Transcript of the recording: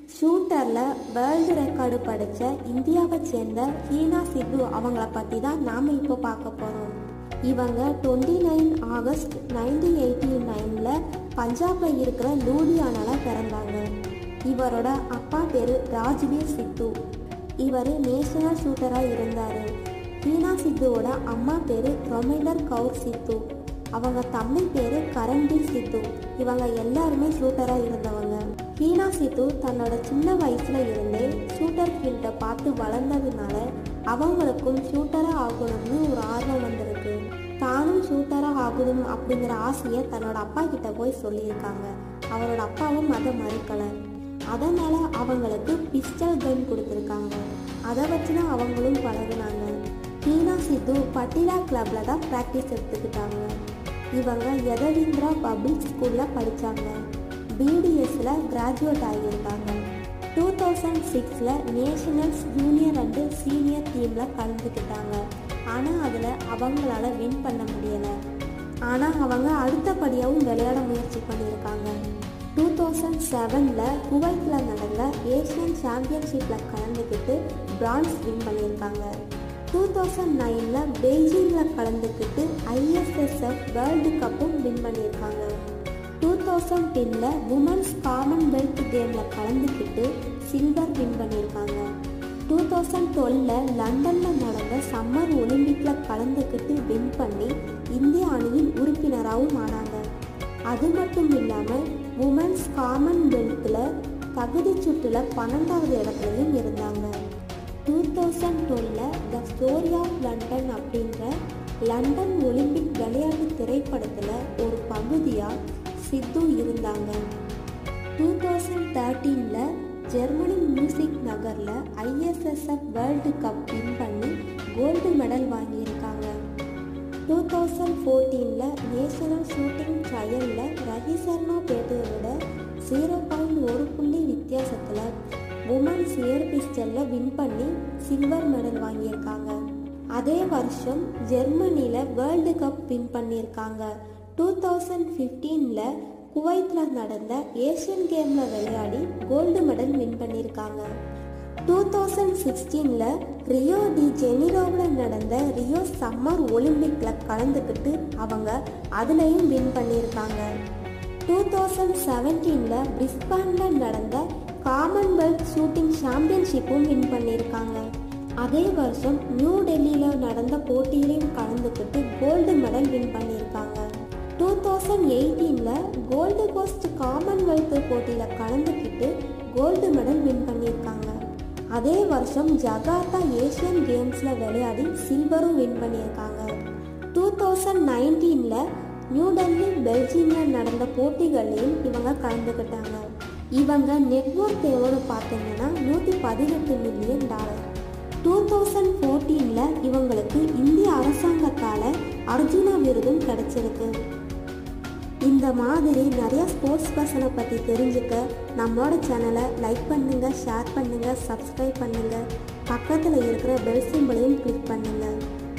ஷூட்டரில் world record படித்த இந்தியாவை சேர்ந்த ஹீனா சித்து அவங்கள பற்றி தான் நாம் இப்போ பார்க்க போகிறோம் இவங்க twenty nine August nineteen eighty நைனில் பஞ்சாபில் இருக்கிற லூடியானால பிறந்தாங்க இவரோட அப்பா பேர் ராஜ்வீர் சித்து இவர் நேஷனல் ஷூட்டராக இருந்தார் ஹீனா சித்துவோட அம்மா பேர் ரொமைலர் கவுர் சித்து அவங்க தம்பி பேர் கரண்பீர் சித்து இவங்க எல்லாருமே ஷூட்டராக இருந்தவங்க ஹீனா சித்து தன்னோட சின்ன வயசுல இருந்தே ஷூட்டர் ஃபீல்டை பார்த்து வளர்ந்ததுனால அவங்களுக்கும் ஷூட்டராக ஆகணும்னு ஒரு ஆர்வம் வந்திருக்கு தானும் ஷூட்டராக ஆகணும் அப்படிங்கிற ஆசையை தன்னோட அப்பா கிட்ட போய் சொல்லியிருக்காங்க அவரோட அப்பாவும் அதை மறுக்கலை அதனால அவங்களுக்கு பிஸ்டல் கன் கொடுத்துருக்காங்க அதை வச்சு தான் அவங்களும் பழகுனாங்க ஹீனா சித்து பட்டிலா கிளப்ல தான் ப்ராக்டிஸ் எடுத்துக்கிட்டாங்க இவங்க யதவீந்திரா பப்ளிக் ஸ்கூலில் படித்தாங்க பிடிஎஸ்ல கிராஜுவேட் ஆகியிருக்காங்க டூ தௌசண்ட் சிக்ஸில் நேஷனல்ஸ் ஜூனியர் அண்டு சீனியர் டீமில் கலந்துக்கிட்டாங்க ஆனால் அதில் அவங்களால வின் பண்ண முடியலை ஆனால் அவங்க அடுத்தபடியாகவும் விளையாட முயற்சி பண்ணியிருக்காங்க டூ தௌசண்ட் செவனில் குவைத்தில் நடந்த ஏஷியன் சாம்பியன்ஷிப்பில் கலந்துக்கிட்டு பிரான்ஸ் வின் பண்ணியிருக்காங்க டூ தௌசண்ட் நைனில் பெய்ஜிங்கில் கலந்துக்கிட்டு ஐஎஸ்எஸ்எஃப் வேர்ல்டு கப்பும் வின் பண்ணியிருக்காங்க டூ தௌசண்ட் டென்னில் உமன்ஸ் காமன்வெல்த் கேமில் கலந்துக்கிட்டு சில்வர் வின் பண்ணியிருக்காங்க டூ தௌசண்ட் டுவெலில் லண்டனில் நடந்த சம்மர் ஒலிம்பிக்கில் கலந்துக்கிட்டு வின் பண்ணி இந்திய அணியின் உறுப்பினராகவும் ஆனாங்க அது மட்டும் இல்லாமல் உமன்ஸ் காமன்வெல்த்தில் தகுதி சுற்றில் பன்னெண்டாவது இடத்துலையும் இருந்தாங்க டூ தௌசண்ட் டுவெலில் த ஸ்டோரி ஆஃப் லண்டன் அப்படின்ற லண்டன் ஒலிம்பிக் விளையாட்டு திரைப்படத்தில் ஒரு பகுதியாக சித்து இருந்தாங்க டூ தௌசண்ட் தேர்ட்டீனில் ஜெர்மனி மியூசிக் நகரில் ஐஎஸ்எஸ்எஃப் வேர்ல்டு கப் வின் பண்ணி கோல்டு மெடல் வாங்கியிருக்காங்க டூ தௌசண்ட் ஃபோர்டீனில் நேஷனல் ஷூட்டிங் ட்ரையலில் ரஹிசர்மா பேட்டையை விட ஜீரோ பாயிண்ட் ஒரு புள்ளி வித்தியாசத்தில் உமன்ஸ் ஏர் பிஸ்டலில் வின் பண்ணி சில்வர் மெடல் வாங்கியிருக்காங்க அதே வருஷம் ஜெர்மனியில் வேர்ல்டு கப் வின் பண்ணியிருக்காங்க டூ தௌசண்ட் ஃபிஃப்டீனில் குவைத்தில் நடந்த ஏஷியன் கேமில் விளையாடி கோல்டு மெடல் வின் பண்ணியிருக்காங்க டூ தௌசண்ட் சிக்ஸ்டீனில் ரியோ டி ஜெனிரோவில் நடந்த ரியோ சம்மர் ஒலிம்பிக்கில் கலந்துக்கிட்டு அவங்க அதுலேயும் வின் பண்ணியிருக்காங்க டூ தௌசண்ட் செவன்டீனில் பிரிஸ்பானில் நடந்த காமன்வெல்த் ஷூட்டிங் சாம்பியன்ஷிப்பும் வின் பண்ணியிருக்காங்க அதே வருஷம் நியூ டெல்லியில் நடந்த போட்டியிலையும் கலந்துக்கிட்டு கோல்டு மெடல் வின் பண்ணியிருக்காங்க டூ தௌசண்ட் எயிட்டீனில் கோல்டு கோஸ்ட் காமன்வெல்த் போட்டியில் கலந்துக்கிட்டு கோல்டு மெடல் வின் பண்ணியிருக்காங்க அதே வருஷம் ஜகார்த்தா ஏஷியன் கேம்ஸில் விளையாடி சில்வரும் வின் பண்ணியிருக்காங்க டூ தௌசண்ட் நைன்டீனில் நியூ டெல்லி பெல்ஜியமில் நடந்த போட்டிகள்லையும் இவங்க கலந்துக்கிட்டாங்க இவங்க நெட்ஒர்க் எவ்வளோ பார்த்தீங்கன்னா நூற்றி பதினெட்டு மில்லியன் டாலர் டூ தௌசண்ட் ஃபோர்டீனில் இவங்களுக்கு இந்திய அரசாங்கத்தால் அர்ஜுனா விருதும் கிடைச்சிருக்கு இந்த மாதிரி நிறைய ஸ்போர்ட்ஸ் பர்சனை பற்றி தெரிஞ்சுக்க நம்மளோட சேனலை லைக் பண்ணுங்கள் ஷேர் பண்ணுங்கள் சப்ஸ்கிரைப் பண்ணுங்கள் பக்கத்தில் இருக்கிற பெல் சிம்பிளையும் கிளிக் பண்ணுங்கள்